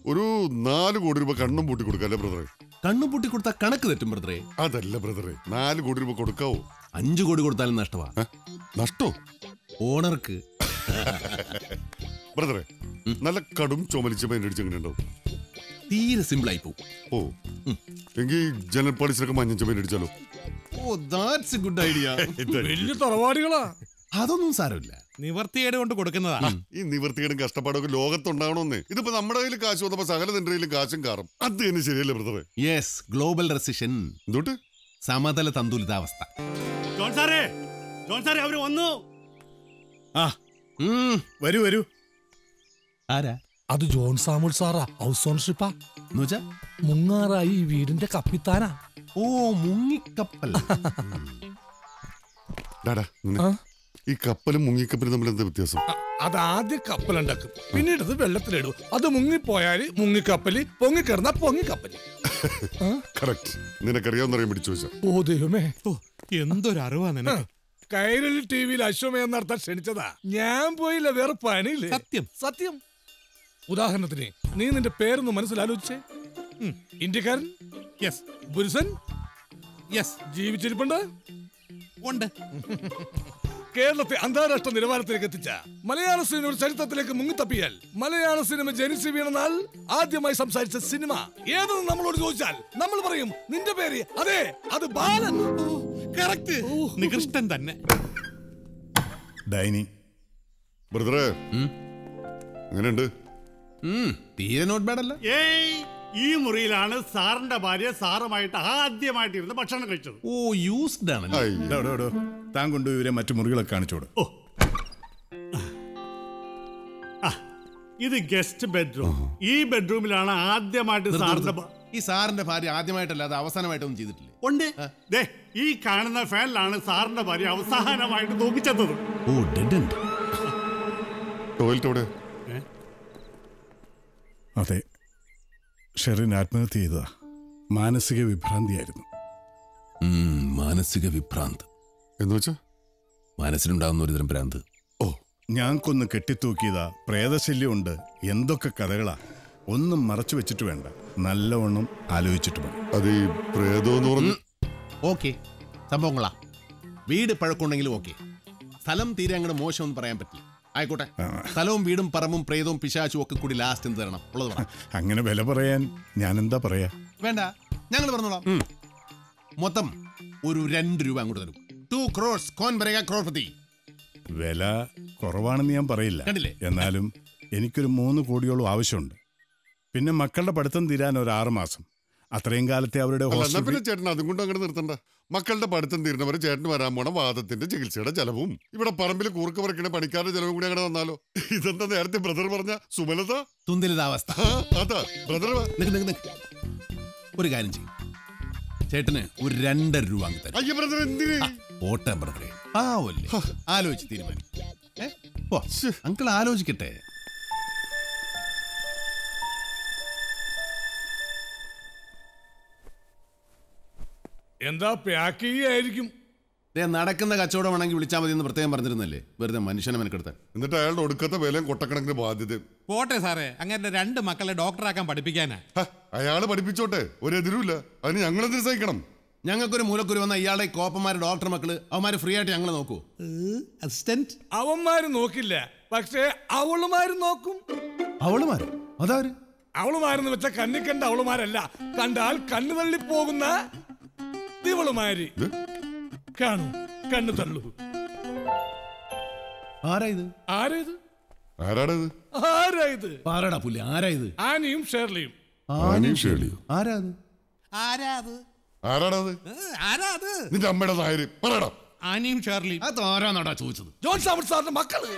ഒരു നാല് കോടി രൂപ കണ്ണും പൂട്ടി കൊടുക്കല്ലേ ബ്രദറെ കണ്ണു പൂട്ടി കൊടുത്താൽ കണക്ക് തെറ്റും ബ്രദറെ അതല്ല ബ്രദറെ നാല് കോടി രൂപ കൊടുക്കാവോ അഞ്ചു കോടി കൊടുത്താലും നഷ്ടമാ ഏ? നഷ്ടോ ഓണർക്ക് ബ്രദറെ നല്ല കടും ചുമലിച്ച പെയിന്റ് എങ്ങനെയുണ്ടാവും തീരെ സിമ്പിൾ ആയി പോകും ഓ എങ്കിൽ ജനൽ പാളിസിനൊക്കെ മഞ്ഞ പെയിന്റ് അടിച്ചാലോ oh that's a good idea വലിയ തറവാടികളാ അതൊന്നും സാരമില്ല നിവർത്തിയേട് കൊണ്ട് കൊടുക്കുന്നതാ ഈ നിവൃത്തികളും കഷ്ടപ്പാടൊക്കെ ലോകത്തുണ്ടാവണമെന്ന് ഇതിപ്പോ നമ്മുടെ കയ്യിൽ കാശ് വന്നപ്പോ സകല നിന്റെ കയ്യിലും കാശും കാറും അത് തന്നെ ശരിയല്ലേ ബ്രദറെ യെസ് ഗ്ലോബൽ റെസിഷൻ എന്തുട്ട് സമതല തന്തുലിതാവസ്ഥ ജോൺ സാറേ ജോൺ സാറേ അവര് വന്നു ആ ഉം, വരൂ വരൂ ആരാ അത് ജോൺ സാമുൽ സാറാ ഹൗസ് ഓണർഷിപ്പാ എന്നുവെച്ചാ മുങ്ങാറായി ഈ വീടിന്റെ കപ്പിത്താനാ ഓ മുങ്ങിക്കപ്പൽ ഡാടാ നിന്നെ. ആ? ഈ കപ്പലും മുങ്ങിക്കപ്പലും തമ്മിൽ എന്താ വ്യത്യാസം അത് ആദ്യം കപ്പലുണ്ടാക്കും പിന്നീട് ഇത് വെള്ളത്തിലിടും അത് മുങ്ങിപ്പോയാല് മുങ്ങിക്കപ്പല് പൊങ്ങിക്കിടന്ന പൊങ്ങിക്കപ്പല് കറക്റ്റ് നിനക്കറിയാവുന്ന അറിയാൻ പിടിച്ചു വെച്ചാ ഓ ദൈവമേ ഓ, എന്തൊരു അറിവാ നിനക്ക് കൈരളി ടി വിയിൽ അശ്വമേധം നടത്താൻ ക്ഷണിച്ചതാ ഞാൻ പോയില്ല വേറെ പണിയില്ലേ സത്യം. സത്യം ഉദാഹരണത്തിന് നീ നിന്റെ പേരൊന്ന് മനസ്സിലാലോചിച്ചേ ഉം. ഇന്ത്യക്കാരൻ യെസ് പുരുഷൻ യെസ് ജീവിച്ചിരിപ്പുണ്ട് ഉണ്ട് കേരളത്തെ അന്താരാഷ്ട്ര നിലവാരത്തിലേക്ക് എത്തിച്ച മലയാള സിനിമയുടെ ചരിത്രത്തിലേക്ക് മുങ്ങിത്തപ്പിയാൽ മലയാള സിനിമ ജനിച്ചു വീണ നാൾ ആദ്യമായി സംസാരിച്ച സിനിമ ഏതെന്ന് നമ്മളോട് ചോദിച്ചാൽ നമ്മൾ പറയും നിന്റെ പേര് അതെ അത് ബാലൻ കറക്റ്റ് നികൃഷ്ടൻ തന്നെ ഡൈനി ബ്രദറെ എങ്ങനെയുണ്ട് ഉം, തീരെ നോട്ട് ബാഡ് അല്ല ഏയ് ഈ മുറിയിലാണ് സാറിന്റെ ഭാര്യ സാറുമായിട്ട് ആദ്യമായിട്ട് ഇരുന്ന് ഭക്ഷണം കഴിച്ചത് ഓ യൂസ്ഡ് ആണല്ലേ അയ്യ. ഡോ, ഡോ, ഡോ. താൻ കൊണ്ടുപോയി ഇവരെ മറ്റു മുറികളൊക്കെ കാണിച്ചോട് ഓ ആ, ഇത് ഗസ്റ്റ് ബെഡ്റൂം ഈ ബെഡ്റൂമിലാണ് ആദ്യമായിട്ട് സാറിന്റെ ഭ- ഈ സാറിന്റെ ഭാര്യ ആദ്യമായിട്ടല്ലാതെ അവസാനമായിട്ടൊന്നും ചെയ്തിട്ടില്ലേ ഉണ്ട് ദേ ഈ കാണുന്ന ഫാനിലാണ് സാറിന്റെ ഭാര്യ അവസാനമായിട്ട് തൂക്കിച്ചത് ഓ ഡെഡ് ഉണ്ട് ടോയ്ലറ്റ് എവിടെ അതെ ഷെറിൻ ആത്മഹത്യ ചെയ്തതാ മാനസിക വിഭ്രാന്തിയായിരുന്നു ഉം, മാനസിക വിഭ്രാന്ത് എന്ന് വെച്ചാ മനസ്സിലുണ്ടാകുന്ന ഒരുതരം ഭ്രാന്ത് ഓ ഞാൻക്കൊന്ന് കെട്ടിത്തൂക്കിയതാ പ്രേതശല്യമുണ്ട് എന്തൊക്കെ കഥകളാ ഒന്നും മറച്ചു വെച്ചിട്ട് വേണ്ട നല്ലവണ്ണം ആലോചിച്ചിട്ട് മതി അത് ഈ പ്രേതം എന്ന് പറഞ്ഞു ഓക്കെ സംഭവങ്ങളാ വീട് പഴക്കമുണ്ടെങ്കിലും ഓക്കെ സ്ഥലം തീരെ അങ്ങോട്ട് മോശമെന്ന് പറയാൻ പറ്റില്ല ആയിക്കോട്ടെ സ്ഥലവും വീടും പറമ്പും പ്രേതവും പിശാച്ചും ഒക്കെ കൂടി ലാസ്റ്റ് എന്ത് തരണം ഉള്ളത് പറ അങ്ങനെ വില പറയാൻ ഞാൻ എന്താ പറയാ വേണ്ട ഞങ്ങൾ പറഞ്ഞോളാം മൊത്തം ഒരു രണ്ട് രൂപ അങ്ങോട്ട് തരും ടു ക്രോസ് കോൻ ബരേഗ ക്രോർപതി വില കുറവാണെന്ന് ഞാൻ പറയില്ല കണ്ടില്ലേ? എന്നാലും എനിക്കൊരു മൂന്ന് കോടിയോളം ആവശ്യമുണ്ട് പിന്നെ മക്കളുടെ പഠിത്തം തീരാൻ ഒരു ആറ് മാസം അത്രയും കാലത്തെ അവരുടെ അല്ല എന്നാ ഹോസ്റ്റൽ പിന്നെ ചേട്ടൻ അതും കൊണ്ട് അങ്ങനെ നിർത്തണ്ട മക്കളുടെ പഠിത്തം തീരുന്നവരെ ചേട്ടന് വരാൻ പോണ വാദത്തിന്റെ ചികിത്സയുടെ ചെലവും ഇവിടെ പറമ്പിൽ കൂർക്ക് പറിക്കണ പണിക്കാരുടെ ചെലവും കൂടി അങ്ങനെ വന്നാലോ ഇതെന്താ നേരത്തെ ബ്രദർ പറഞ്ഞ സുമലത തുന്തിലിതാവസ്ഥ ആ, അതാ ബ്രദർ നിക്ക് നിക്ക് നിക്ക് ഒരു കാര്യം ചെയ്യും ചേട്ടന് ഒരു രണ്ടര രൂപ അങ്ങ് തരും അയ്യ ബ്രദർ എന്തിന് ഓട്ടം ബ്രദറെ പാവല്ലേ ആലോചിച്ച് തീരുമാനിക്കും ഏ? ഓ അങ്കിൾ ആലോചിക്കട്ടെ എന്താ പാക്ക് ചെയ്യായിരിക്കും ദേ, നടക്കുന്ന കച്ചവടമാണെങ്കിൽ വിളിച്ചാൽ മതി എന്ന് പ്രത്യേകം പറഞ്ഞിരുന്നല്ലേ വെറുതെ മനുഷ്യനെ മെനക്കെടുത്താൻ എന്നിട്ട് അയാളുടെ ഒടുക്കത്തെ വിലയും കൊട്ടക്കണക്കിന് ബാധ്യതയും പോട്ടെ സാറേ അങ്ങനെ രണ്ട് മക്കളെ ഡോക്ടറാക്കാൻ പഠിപ്പിക്കാനാ ഹ, അയാള് പഠിപ്പിച്ചോട്ടെ ഒരു എതിരുമില്ല അതിന് ഞങ്ങളെന്തിനു സഹിക്കണം ഞങ്ങൾക്കൊരു മൂലക്കുരു വന്ന ഇയാളെ കോപ്പന്മാര് ഡോക്ടർ മക്കള് അവന്മാര് ഫ്രീ ആയിട്ട് ഞങ്ങൾ നോക്കൂ അസിസ്റ്റന്റ് അവന്മാര് നോക്കില്ല പക്ഷേ അവളുമാര് നോക്കും അവളുമാര് അതാര് അവളുമാരെന്ന് വെച്ച കണ്ണി കണ്ട അവളുമാരല്ല കണ്ടാൽ കണ്ണു തള്ളി പോകുന്ന ദിവളുമാര് കാണൂ കണ്ണു തള്ളു ആരാ ഇത് ആരേത് ആരാടാ ഇത് ആരാ ഇത് ആരാടാ പുല്ല് ആരാ ഇത് ആനിയും ഷേർലിയും ആനയും ഷേളിയോ ആരാ ഇത് ആരാ അത് ആരാടാ അത് ഏ, ആരാ അത് നിന്റെ അമ്മയുടെ നായര് പറയടാ ആനിയും ഷേർലിയും അത് ആരാന്നാടാ ചോദിച്ചത് ജോൺ സാമർ സാറിന്റെ മക്കള്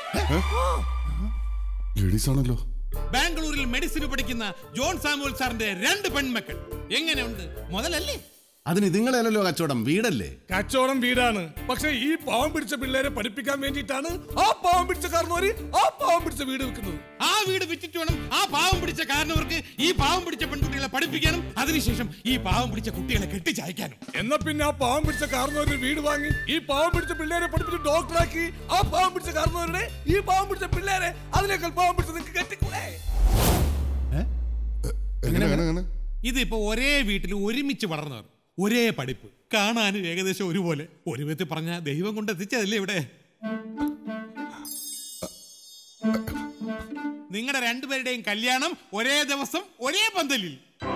ലേഡീസ് ആണല്ലോ ബാംഗ്ലൂരിൽ മെഡിസിൻ പഠിക്കുന്ന ജോൺ സാമുവൽ സാറിന്റെ രണ്ട് പെൺമക്കൾ എങ്ങനെയുണ്ട് മുതലല്ലേ അതിന് ഇതുങ്ങളല്ലോ കച്ചവടം വീടല്ലേ കച്ചവടം വീടാണ് പക്ഷെ ഈ പാവം പിടിച്ച പിള്ളേരെ പഠിപ്പിക്കാൻ വേണ്ടിയിട്ടാണ് ആ പാവം പിടിച്ച കാരണവര് ആ പാവം പിടിച്ച വീട് വെക്കുന്നത് ആ വീട് വിറ്റിട്ട് വേണം ആ പാവം പിടിച്ച കാരണവർക്ക് ഈ പാവം പിടിച്ച പെൺകുട്ടികളെ പഠിപ്പിക്കാനും അതിനുശേഷം ഈ പാവം പിടിച്ച കുട്ടികളെ കെട്ടിച്ചയക്കാനും എന്നാ പിന്നെ ആ പാവം പിടിച്ച കാരണവരുടെ വീട് വാങ്ങി ഈ പാവം പിടിച്ച പിള്ളേരെ പഠിപ്പിച്ച് ഡോക്ടറാക്കി ആ പാവം പിടിച്ച കാരണവരുടെ ഈ പാവം പിടിച്ച പിള്ളേരെ അതിനേക്കാൾ പാവം പിടിച്ച നിങ്ങൾക്ക് കെട്ടിക്കൂടെ എങ്ങനെ അങ്ങനെ അങ്ങനെ ഇതിപ്പോ ഒരേ വീട്ടിൽ ഒരുമിച്ച് വളർന്നവർ ഒരേ പഠിപ്പ് കാണാനും ഏകദേശം ഒരുപോലെ ഒരു വിധത്തിൽ പറഞ്ഞ ദൈവം കൊണ്ട് എത്തിച്ചതല്ലേ ഇവിടെ നിങ്ങളുടെ രണ്ടുപേരുടെയും കല്യാണം ഒരേ ദിവസം ഒരേ പന്തലിൽ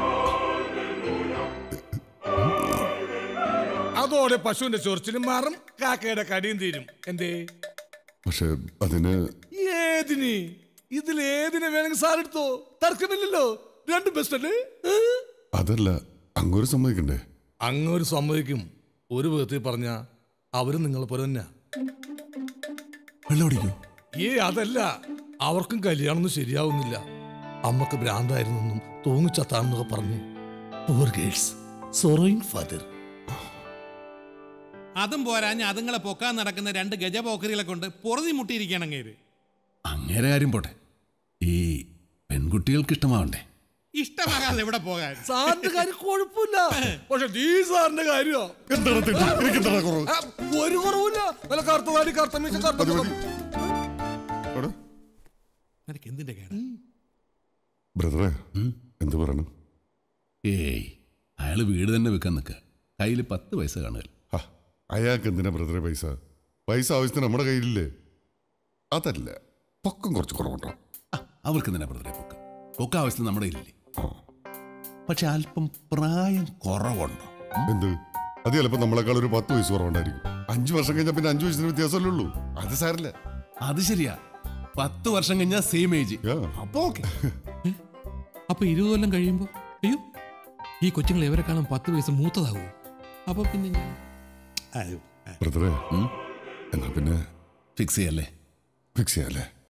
അതോടെ പശുവിന്റെ ചൊറിച്ചിലും മാറും കാക്കയുടെ കടിയും തീരും എന്തേ പക്ഷെ അതിന് ഏതിന് ഇതിൽ ഏതിനെ വേണമെങ്കിൽ സാർ എടുത്തോ തർക്കമില്ലല്ലോ രണ്ട് ബെസ്റ്റ് അല്ലേ ഏ? അതല്ല അങ്ങോട്ട് സമ്മതിക്കണ്ടേ അങ്ങൊരു സമ്മതിക്കും ഒരു വിധത്തിൽ പറഞ്ഞ അവരും നിങ്ങളെ പോലെ തന്നെ വെള്ളം കുടിക്കൂ ഏ അതല്ല അവർക്കും കല്യാണമൊന്നും ശരിയാവുന്നില്ല അമ്മക്ക് ഭ്രാന്തായിരുന്നെന്നും തൂങ്ങിച്ചത്താണെന്നൊക്കെ പറഞ്ഞ് പൂർ ഗേൾസ് സൊറോയിങ് ഫാദർ അതും പോരാഞ്ഞ് അതുങ്ങളെ പൊക്കാൻ നടക്കുന്ന രണ്ട് ഗജപോക്കറികളെ കൊണ്ട് പൊറുതി മുട്ടിയിരിക്കണം അങ്ങേര് അങ്ങേരെ കാര്യം പോട്ടെ ഈ പെൺകുട്ടികൾക്ക് ഇഷ്ടമാവണ്ടേ ഇഷ്ടമാകാതെ എവിടെ പോകാൻ സാറിന്റെ കാര്യം കുഴപ്പമില്ല പക്ഷെ ഈ സാറിന്റെ കാര്യോ എന്താണ് തെറ്റ് എനിക്ക് എന്താണ് കുറവ് ആ, ഒരു കുറവില്ല നല്ല കറുത്ത താടി കറുത്ത മീശ കറുത്ത മതി മുഖം. മതി എടാ, നിനക്ക് എന്തിന്റെ കേട ബ്രദറെ എന്ത് പറയണം ഏയ് അയാൾ വീട് തന്നെ വെക്കാൻ നിൽക്കുക കയ്യിൽ പത്ത് പൈസ കാണുക ആ, അയാൾക്ക് എന്തിനാ ബ്രദറെ പൈസ പൈസ ആവശ്യത്തിന് നമ്മുടെ കയ്യിലില്ലേ അതല്ല പൊക്കം കുറച്ച് കുറവുണ്ടോ അവർക്ക് തന്നെ ബ്രദറെ പൊക്കം പൊക്ക ആവശ്യത്തിന് നമ്മുടെ കയ്യിലില്ലേ ആ, പക്ഷെ അല്പം പ്രായം കുറവുണ്ടോ എന്ത് അത് ചിലപ്പോ നമ്മളെക്കാൾ ഒരു പത്ത് വയസ്സ് കുറവുണ്ടായിരിക്കും അഞ്ചു വർഷം കഴിഞ്ഞാൽ പിന്നെ അഞ്ചു വയസ്സിന് വ്യത്യാസമല്ലേ ഉള്ളൂ അത് സാരില്ല അത് ശരിയാ പത്ത് വർഷം കഴിഞ്ഞാൽ സെയിം ഏജ് യാ. അപ്പൊ ഓക്കെ അപ്പൊ ഇരുപത് കൊല്ലം കഴിയുമ്പോ അയ്യോ ഈ കൊച്ചുങ്ങൾ ഇവരെക്കാളും പത്ത് വയസ്സ് മൂത്തതാകൂ അപ്പൊ പിന്നെ ഞാൻ അയ്യോ ബ്രദറെ എന്നാ പിന്നെ ഫിക്സ് ചെയ്യല്ലേ ഫിക്സ് ചെയ്യാല്ലേ